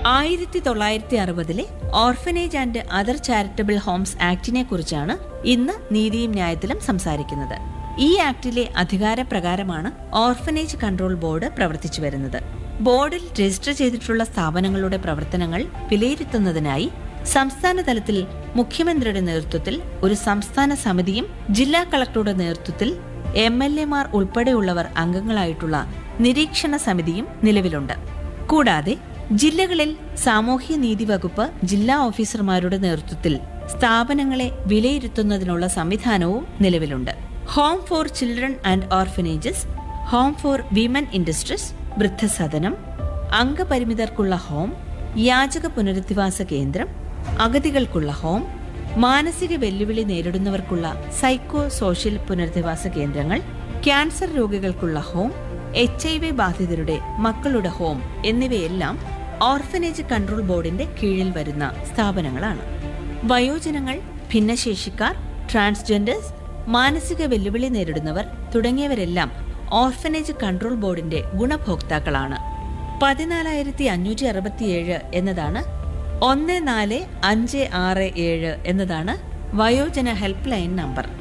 ആയിരത്തി തൊള്ളായിരത്തി അറുപതിലെ orphanage and other charitable homes ആക്ടിനെ കുറിച്ചാണ് ഇന്ന് നീതിയും ന്യായത്തിലും സംസാരിക്കുന്നത് ഈ ആക്ടിലെ അധികാരപ്രകാരമാണ് ഓർഫനേജ് കൺട്രോൾ ബോർഡ് പ്രവർത്തിച്ചു വരുന്നത് ബോർഡിൽ രജിസ്റ്റർ ചെയ്തിട്ടുള്ള സ്ഥാപനങ്ങളുടെ പ്രവർത്തനങ്ങൾ വിലയിരുത്തുന്നതിനായി സംസ്ഥാന തലത്തിൽ മുഖ്യമന്ത്രിയുടെ നേതൃത്വത്തിൽ ഒരു സംസ്ഥാന സമിതിയും ജില്ലാ കളക്ടറുടെ നേതൃത്വത്തിൽ എം എൽ എമാർ ഉൾപ്പെടെയുള്ളവർ അംഗങ്ങളായിട്ടുള്ള നിരീക്ഷണ സമിതിയും നിലവിലുണ്ട് കൂടാതെ ജില്ലകളിൽ സാമൂഹ്യ നീതി വകുപ്പ് ജില്ലാ ഓഫീസർമാരുടെ നേതൃത്വത്തിൽ സ്ഥാപനങ്ങളെ വിലയിരുത്തുന്നതിനുള്ള സംവിധാനവും നിലവിലുണ്ട് home for children and orphanages home for women industries വൃദ്ധസദനം അംഗപരിമിതർക്കുള്ള ഹോം യാചക പുനരധിവാസ കേന്ദ്രം അഗതികൾക്കുള്ള ഹോം മാനസിക വെല്ലുവിളി നേരിടുന്നവർക്കുള്ള സൈക്കോ സോഷ്യൽ പുനരധിവാസ കേന്ദ്രങ്ങൾ ക്യാൻസർ രോഗികൾക്കുള്ള ഹോം എച്ച് ഐ വി ബാധിതരുടെ മക്കളുടെ ഹോം എന്നിവയെല്ലാം ഓർഫനേജ് കൺട്രോൾ ബോർഡിന്റെ കീഴിൽ വരുന്ന സ്ഥാപനങ്ങളാണ് വയോജനങ്ങൾ ഭിന്നശേഷിക്കാർ ട്രാൻസ്ജെൻഡേഴ്സ് മാനസിക വെല്ലുവിളി നേരിടുന്നവർ തുടങ്ങിയവരെല്ലാം ഓർഫനേജ് കൺട്രോൾ ബോർഡിന്റെ ഗുണഭോക്താക്കളാണ് പതിനാലായിരത്തി അഞ്ഞൂറ്റി അറുപത്തിയേഴ് എന്നതാണ് ഒന്ന് നാല് അഞ്ച് ആറ് ഏഴ് എന്നതാണ് വയോജന ഹെൽപ്പ് ലൈൻ നമ്പർ